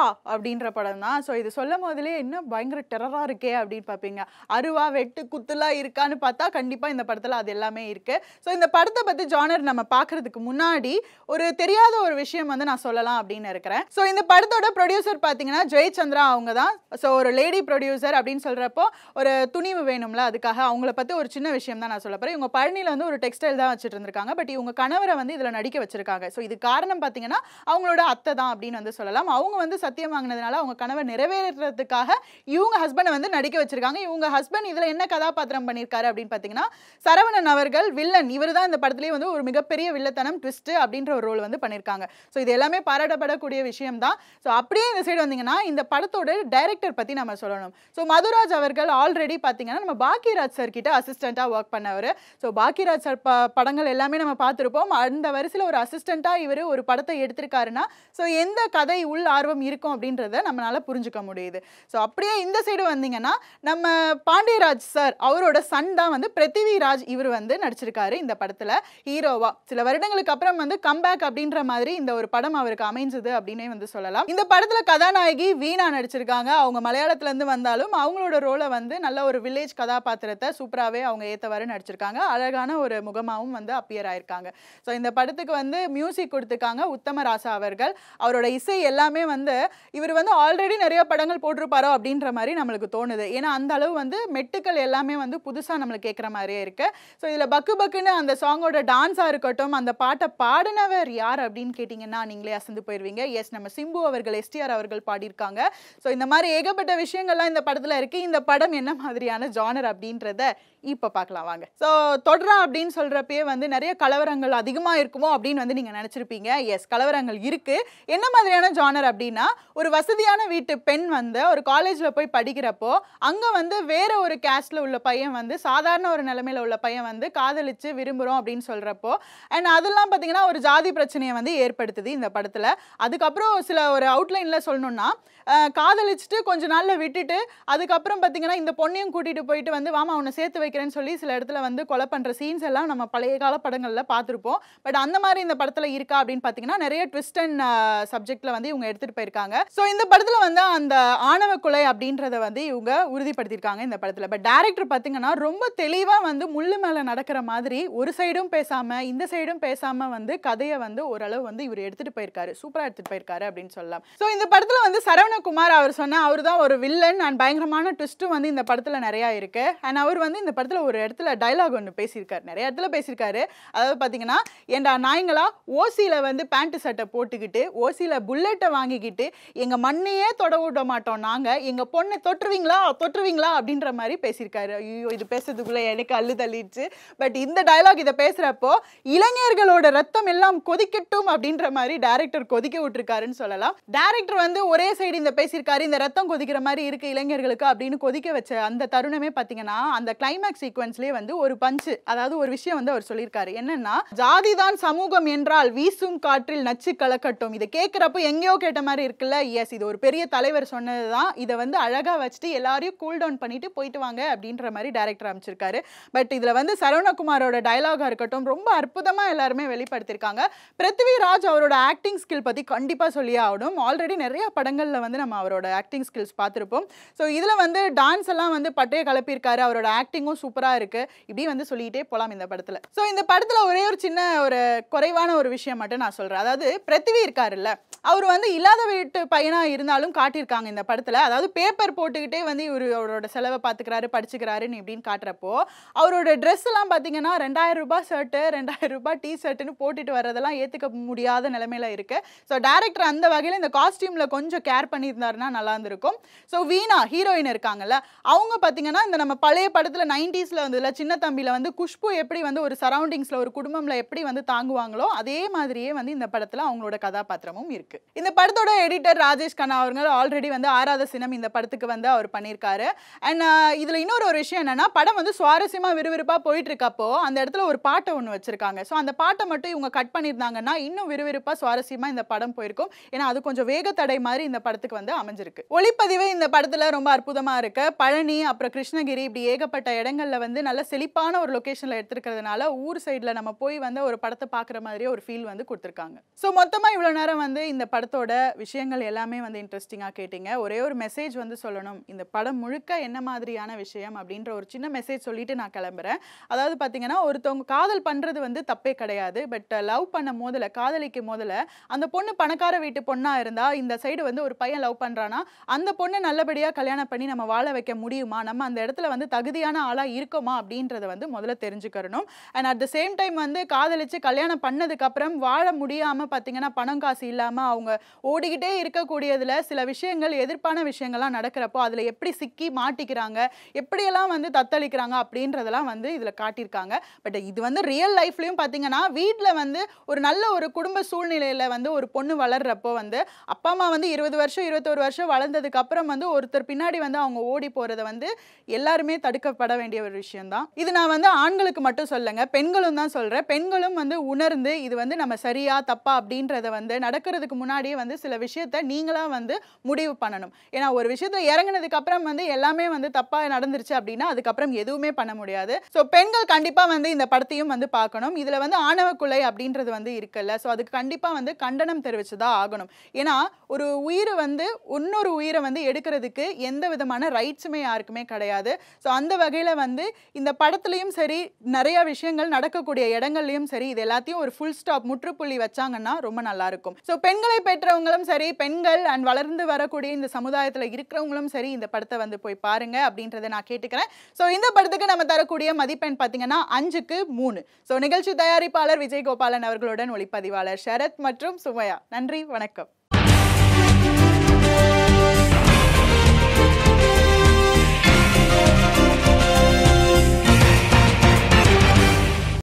அப்படின்ற படம் தான் ஸோ இது சொல்லும் போதிலே இன்னும் பயங்கர டெரரா இருக்கே அப்படின்னு பார்ப்பீங்க அருவா வெட்டு குத்துலாம் இருக்கான்னு பார்த்தா கண்டிப்பா இந்த படத்துல அது எல்லாமே இருக்கு ஸோ இந்த படத்தை பத்தி ஜானர் நம்ம பார்க்கறதுக்கு முன்னாடி ஒரு தெரியாத ஒரு விஷயம் வந்து நான் சொல்லலாம் அப்படின்னு இருக்கிறேன் ஸோ இந்த படத்தோட ப்ரொடியூசர் பார்த்தீங்கன்னா ஜெயச்சந்திரா அவங்க தான் ஸோ ஒரு லேடி ப்ரொடியூசர் அப்படின்னு சொல்றப்போ ஒரு துணிவு வேணும்ல அதுக்காக அவங்கள பத்தி ஒரு சின்ன விஷயம் தான் நான் சொல்ல போறேன் இவங்க பழனியில வந்து ஒரு டெக்ஸ்டைல் தான் வச்சுட்டு இருந்திருக்காங்க பட் இவங்க கணவரை வந்து இதுல நடிக்க வச்சிருக்காங்க ஸோ இது காரணம் பார்த்தீங்கன்னா அவங்களோட அத்தை தான் அப்படின்னு வந்து சொல்லலாம் அவங்க வந்து சத்தியம் வாங்கினதுனால அவங்க கணவர் நிறைவேறதுக்காக இவங்க ஹஸ்பண்டை வந்து நடிக்க வச்சிருக்காங்க இவங்க ஹஸ்பண்ட் இதுல என்ன கதாபாத்திரம் பண்ணியிருக்காரு அப்படின்னு பார்த்தீங்கன்னா சரவணன் அவர்கள் வில்லன் இவர் தான் இந்த படத்துலேயே வந்து ஒரு மிகப்பெரிய வில்லத்தனம் ட்விஸ்ட் அப்படின்ற ஒரு ரோல் வந்து பண்ணியிருக்காங்க ஸோ இது எல்லாமே பாராட்டப்படக்கூடிய விஷயம் தான் ஸோ அப்படியே இந்த சைடு வந்தீங்கன்னா இந்த படத்தோட டைரக்டர் பற்றி நம்ம சொல்லணும் ஸோ மதுராஜ் அவர்கள் ஆல்ரெடி பார்த்தீங்கன்னா நம்ம பாக்கியராஜ் சார் கிட்ட அசிஸ்டண்ட்டாக ஒர்க் பண்ணவர் ஸோ பாக்கியராஜ் சார் ப படங்கள் எல்லாமே நம்ம பார்த்துருப்போம் அந்த வரிசையில் ஒரு அசிஸ்டண்ட்டாக இவர் ஒரு படத்தை எடுத்திருக்காருன்னா ஸோ எந்த கதை உள் ஆர்வம் இருக்கும் அப்படின்றத நம்மளால புரிஞ்சுக்க முடியுது ஸோ அப்படியே இந்த சைடு வந்தீங்கன்னா நம்ம பாண்டியராஜ் சார் அவரோட சன் தான் வந்து பிருத்திவிராஜ் இவர் வந்து நடிச்சிருக்காரு இந்த படத்துல ஹீரோவா சில வருடங்களுக்கு அப்புறம் வந்து கம்பேக் அப்படின்ற மாதிரி இந்த ஒரு படம் அவருக்கு அமைஞ்சது அப்படின்னே வந்து சொல்லலாம் இந்த படத்துல கதாநாயகி வீணா நடிச்சிருக்காங்க அவங்க மலையாளத்துல இருந்து வந்தாலும் அவங்களோட ரோலை வந்து நல்ல ஒரு வில்லேஜ் கதாபாத்திரத்தை சூப்பராகவே அவங்க ஏத்தவாறு நடிச்சிருக்காங்க அழகான ஒரு முகமாவும் வந்து அப்பியர் ஆயிருக்காங்க ஸோ இந்த படத்துக்கு வந்து மியூசிக் கொடுத்துருக்காங்க உத்தமராசா அவர்கள் அவரோட இசை எல்லாமே வந்து இவர் வந்து ஆல்ரெடி நிறைய படங்கள் போட்டிருப்பாரோ அப்படின்ற மாதிரி நம்மளுக்கு தோணுது ஏன்னா அந்த அளவு வந்து மெட்டுக்கள் எல்லாமே வந்து புதுசாக நம்மளுக்கு கேட்குற மாதிரியே இருக்கு ஸோ இதில் பக்கு பக்குன்னு அந்த சாங்கோட டான்ஸாக இருக்கட்டும் அந்த பாட்டை பாடினவர் யார் அப்படின்னு கேட்டிங்கன்னா நீங்களே அசந்து போயிடுவீங்க எஸ் நம்ம சிம்பு அவர்கள் எஸ்டிஆர் அவர்கள் பாடியிருக்காங்க ஸோ இந்த மாதிரி ஏகப்பட்ட விஷயங்கள்லாம் இந்த படத்தில் இருக்கு இந்த படம் என்ன மாதிரியான ஜானர் அப்படின்றத இப்போ பார்க்கலாம் வாங்க ஸோ தொடரா அப்படின்னு சொல்கிறப்பயே வந்து நிறைய கலவரங்கள் அதிகமாக இருக்குமோ அப்படின்னு வந்து நீங்கள் நினச்சிருப்பீங்க எஸ் கலவரங்கள் இருக்கு என்ன மாதிரியான ஜானர் அப்படின்னா ஒரு வசதியான வீட்டு பெண் வந்து ஒரு காலேஜில் போய் படிக்கிறப்போ அங்கே வந்து வேற ஒரு கேஸ்டில் உள்ள பையன் வந்து சாதாரண ஒரு நிலைமையில உள்ள பையன் வந்து காதலிச்சு விரும்புகிறோம் அப்படின்னு சொல்கிறப்போ அண்ட் அதெல்லாம் பார்த்தீங்கன்னா ஒரு ஜாதி பிரச்சனையை வந்து ஏற்படுத்துது இந்த படத்தில் அதுக்கப்புறம் சில ஒரு அவுட்லைனில் சொல்லணும்னா அஹ், காதலிச்சுட்டு கொஞ்ச நாளில் விட்டுட்டு அதுக்கப்புறம் பார்த்தீங்கன்னா இந்த பொண்ணையும் கூட்டிகிட்டு போயிட்டு வந்து வாமா அவனை சேர்த்து வைக்கிறேன்னு சொல்லி சில இடத்துல வந்து கொலை பண்ணுற சீன்ஸ் எல்லாம் நம்ம பழைய கால படங்களில் பார்த்துருப்போம் பட் அந்த மாதிரி இந்த படத்தில் இருக்கா அப்படின்னு பார்த்தீங்கன்னா நிறைய ட்விஸ்ட் அண்ட் சப்ஜெக்டில் வந்து இவங்க எடுத்துகிட்டு போயிருக்காங்க ஸோ இந்த படத்தில் வந்து அந்த ஆணவ கொலை அப்படின்றத வந்து இவங்க உறுதிப்படுத்தியிருக்காங்க இந்த படத்தில் பட் டேரக்டர் பார்த்தீங்கன்னா ரொம்ப தெளிவாக வந்து முள்ளு மேலே நடக்கிற மாதிரி ஒரு சைடும் பேசாமல் இந்த சைடும் பேசாமல் வந்து கதையை வந்து ஓரளவு வந்து இவர் எடுத்துகிட்டு போயிருக்காரு சூப்பராக எடுத்துகிட்டு போயிருக்காரு அப்படின்னு சொல்லலாம் ஸோ இந்த படத்தில் வந்து சரவணகுமார் அவர் சொன்ன அவர் தான் ஒரு வில்லன் அண்ட் பயங்கரமான ட்விஸ்ட்டும் வந்து இந்த படத்தில் நிறையா இருக்கு அண்ட் அவர் வந்து இந்த படத்தில் ஒரு இடத்துல டைலாக் ஒன்று பேசியிருக்காரு நிறைய இடத்துல பேசியிருக்காரு அதாவது பார்த்தீங்கன்னா ஏண்டா நாய்ங்களா ஓசியில் வந்து பேண்ட் சட்டை போட்டுக்கிட்டு ஓசியில் புல்லட்டை வாங்கிக்கிட்டு எங்கள் மண்ணையே தொட விட மாட்டோம் நாங்கள் எங்கள் பொண்ணை தொட்டுருவீங்களா தொட்டுருவீங்களா அப்படின்ற மாதிரி பேசியிருக்காரு ஐயோ இது பேசுறதுக்குள்ளே எனக்கு அள்ளு தள்ளிடுச்சு பட் இந்த டயலாக் இதை பேசுகிறப்போ இளைஞர்களோட ரத்தம் எல்லாம் கொதிக்கட்டும் அப்படின்ற மாதிரி டேரக்டர் கொதிக்க விட்டுருக்காருன்னு சொல்லலாம் டேரக்டர் வந்து ஒரே சைடு இந்த பேசியிருக்காரு இந்த ரத்தம் கொதிக்கிற மாதிரி இருக்கு இளைஞர்களுக்கு அப்படின்னு கொதிக்க வச்ச அந்த தருணமே பார்த்தீங்கன்னா அந்த கிளைமேக்ஸ் சீக்வன்ஸ்லேயே வந்து ஒரு பஞ்சு அதாவது ஒரு விஷயம் வந்து அவர் சொல்லியிருக்காரு என்னன்னா ஜாதிதான் சமூகம் என்றால் வீசும் காற்றில் நச்சு கலக்கட்டும் இதை கேட்குறப்போ எங்கேயோ கேட்ட மாதிரி இருக்குல்ல எஸ் இது ஒரு பெரிய தலைவர் சொன்னது தான் இதை வந்து அழகாக வச்சுட்டு எல்லாரையும் கூல் டவுன் பண்ணிட்டு போயிட்டு வாங்க அப்படின்ற மாதிரி டேரக்டர் அமைச்சிருக்காரு பட் இதில் வந்து சரவணகுமாரோட டயலாகாக இருக்கட்டும் ரொம்ப அற்புதமாக எல்லாருமே வெளிப்படுத்தியிருக்காங்க பிருத்திவிராஜ் அவரோட ஆக்டிங் ஸ்கில் பற்றி கண்டிப்பாக சொல்லியே ஆகணும் ஆல்ரெடி நிறைய படங்களில் வந்து நம்ம அவரோட ஆக்டிங் ஸ்கில்ஸ் பார்த்துருப்போம் ஸோ இதில் வந்து டான்ஸ் எல்லாம் வந்து பட்டையை கலப்பியிருக்காரு அவரோட ஆக்டிங்கும் சூப்பராக இருக்கு இப்படி வந்து சொல்லிக்கிட்டே போகலாம் இந்த படத்தில் ஸோ இந்த படத்தில் ஒரே ஒரு சின்ன ஒரு குறைவான ஒரு விஷயம் மட்டும் நான் சொல்கிறேன் அதாவது பிருத்திவி இருக்காருல்ல அவர் வந்து இல்லாத வீட்டு பையனாக இருந்தாலும் காட்டியிருக்காங்க இந்த படத்தில் அதாவது பேப்பர் போட்டுக்கிட்டே வந்து இவர் அவரோட செலவை பார்த்துக்கிறாரு படிச்சுக்கிறாருன்னு இப்படின்னு காட்டுறப்போ அவரோட ட்ரெஸ் எல்லாம் பார்த்தீங்கன்னா ரெண்டாயிரம் ரூபாய் ஷர்ட்டு ரெண்டாயிரம் ரூபாய் டி ஷர்ட்டுன்னு போட்டுட்டு வரதெல்லாம் ஏற்றுக்க முடியாத நிலைமையில இருக்கு ஸோ டேரக்டர் அந்த வகையில் இந்த காஸ்டியூமில் கொஞ்சம் கேர் பண்ணியிருந்தாருன்னா நல்லா இருந்திருக்கும் ஸோ வீணா ஹீரோயின் இருக்காங்கல்ல அவங்க பார்த்தீங்கன்னா இந்த நம்ம பழைய படத்தில் நைன்டிஸில் வந்ததுல சின்ன தம்பியில் வந்து குஷ்பு எப்படி வந்து ஒரு சரௌண்டிங்ஸில் ஒரு குடும்பம்ல எப்படி வந்து தாங்குவாங்களோ அதே மாதிரியே வந்து இந்த படத்தில் அவங்களோட கதாபாத்திரமும் இருக்கு இந்த படத்தோட எடிட்டர் ராஜேஷ் கண்ணா அவங்க ஆல்ரெடி வந்து ஆறாத சினம் இந்த படத்துக்கு வந்து அவர் பண்ணியிருக்காரு அண்ட் இதில் இன்னொரு ஒரு விஷயம் என்னன்னா படம் வந்து சுவாரஸ்யமாக விறுவிறுப்பாக போயிட்டு இருக்கப்போ அந்த இடத்துல ஒரு பாட்டை ஒன்று வச்சிருக்காங்க ஸோ அந்த பாட்டை மட்டும் இவங்க கட் பண்ணியிருந்தாங்கன்னா இன்னும் விறுவிறுப்பாக சுவாரஸ்யமாக இந்த படம் போயிருக்கும் ஏன்னா அது கொஞ்சம் வேகத்தடை மாதிரி இந்த படத்துக்கு வந்து அமைஞ்சிருக்கு ஒளிப்பதிவு இந்த படத்தில் ரொம்ப அற்புதமாக இருக்கு பழனி அப்புறம் கிருஷ்ணகிரி இப்படி ஏகப்பட்ட இடங்கள்ல வந்து நல்ல செழிப்பான ஒரு லொக்கேஷனில் எடுத்திருக்கிறதுனால ஊர் சைடில் நம்ம போய் வந்து ஒரு படத்தை பார்க்குற மாதிரியே ஒரு ஃபீல் வந்து கொடுத்துருக்காங்க ஸோ மொத்தமாக இவ்வளோ நேரம் வந்து இந்த படத்தோட விஷயங்கள் எல்லாமே வந்து இன்ட்ரெஸ்டிங்காக கேட்டீங்க ஒரே ஒரு மெசேஜ் வந்து சொல்லணும் இந்த படம் முழுக்க என்ன மாதிரியான விஷயம் அப்படின்ற ஒரு சின்ன மெசேஜ் சொல்லிட்டு நான் கிளம்புறேன் அதாவது பார்த்தீங்கன்னா ஒருத்தவங்க காதல் பண்ணுறது வந்து தப்பே கிடையாது பட் லவ் பண்ண முதல்ல காதலிக்கும் முதல்ல அந்த பொண்ணு பணக்கார வீட்டு பொண்ணாக இருந்தால் இந்த சைடு வந்து ஒரு பையன் லவ் பண்ணுறான்னா அந்த பொண்ணை நல்லபடியாக கல்யாணம் பண்ணி நம்ம வாழ வைக்க முடியுமா நம்ம அந்த இடத்துல வந்து தகுதியான ஆளாக இருக்கோமா அப்படின்றத வந்து முதல்ல தெரிஞ்சுக்கிறணும் and at the same time வந்து காதலிச்சு கல்யாணம் பண்ணதுக்கு அப்புறம் வாழ முடியாமல் பார்த்தீங்கன்னா பணம் காசு இல்லாமல் அவங்க ஓடிக்கிட்டே இருக்கக்கூடியதில் சில விஷயங்கள் எதிர்ப்பான விஷயங்கள்லாம் நடக்கிறப்போ அதில் எப்படி சிக்கி மாட்டிக்கிறாங்க எப்படியெல்லாம் வந்து தத்தளிக்கிறாங்க அப்படின்றதெல்லாம் வந்து இதில் காட்டியிருக்காங்க பட் இது வந்து ரியல் லைஃப்லையும் பார்த்தீங்கன்னா வீட்டில் வந்து ஒரு நல்ல ஒரு குடும்ப சூழ்நிலையில் வந்து ஒரு பொண்ணு வளர்றப்போ வந்து அப்பா அம்மா வந்து இருபது வருஷம் இருபத்தொரு வருஷம் வளர்ந்ததுக்கு அப்புறம் வந்து ஒருத்தர் பின்னாடி வந்து அவங்க ஓடி போகிறத வந்து எல்லாருமே தடுக்கப்பட வேண்டிய ஒரு விஷயம்தான் இது நான் வந்து ஆண்களுக்கு மட்டும் சொல்லுங்க பெண்களும் தான் சொல்கிறேன் பெண்களும் வந்து உணர்ந்து இது வந்து நம்ம சரியா தப்பா அப்படின்றத வந்து நடக்கிறதுக்கு முன்னாடியே வந்து சில விஷயத்த நீங்களா வந்து முடிவு பண்ணணும் ஏன்னா ஒரு விஷயத்துல இறங்குனதுக்கு அப்புறம் வந்து எல்லாமே வந்து தப்பா நடந்துருச்சு அப்படின்னா அதுக்கப்புறம் எதுவுமே பண்ண முடியாது ஸோ பெண்கள் கண்டிப்பா வந்து இந்த படத்தையும் வந்து பார்க்கணும் இதுல வந்து ஆணவ கொலை அப்படின்றது வந்து இருக்குல்ல ஸோ அதுக்கு கண்டிப்பா வந்து கண்டனம் தெரிவிச்சுதான் ஆகணும் ஏன்னா ஒரு உயிரை வந்து இன்னொரு உயிரை வந்து எடுக்கிறதுக்கு எந்த விதமான ரைட்ஸுமே யாருக்குமே கிடையாது ஸோ அந்த வகையில் வந்து இந்த படத்துலையும் சரி நிறைய விஷயங்கள் நடக்கக்கூடிய இடங்கள்லையும் சரி இது எல்லாத்தையும் ஒரு ஃபுல் ஸ்டாப் முற்றுப்புள்ளி வச்சாங்கன்னா ரொம்ப நல்லா இருக்கும் ஸோ பெண்களை பெற்றவங்களும் சரி பெண்கள் அண்ட் வளர்ந்து வரக்கூடிய இந்த சமுதாயத்தில் இருக்கிறவங்களும் சரி இந்த படத்தை வந்து போய் பாருங்க அப்படின்றத நான் கேட்டுக்கிறேன் ஸோ இந்த படத்துக்கு நம்ம தரக்கூடிய மதிப்பெண் பார்த்தீங்கன்னா அஞ்சுக்கு மூணு ஸோ நிகழ்ச்சி தயாரிப்பாளர் விஜய் கோபாலன் அவர்களுடன் ஒளிப்பதிவாளர் சரத் மற்றும் சுமையா நன்றி வணக்கம்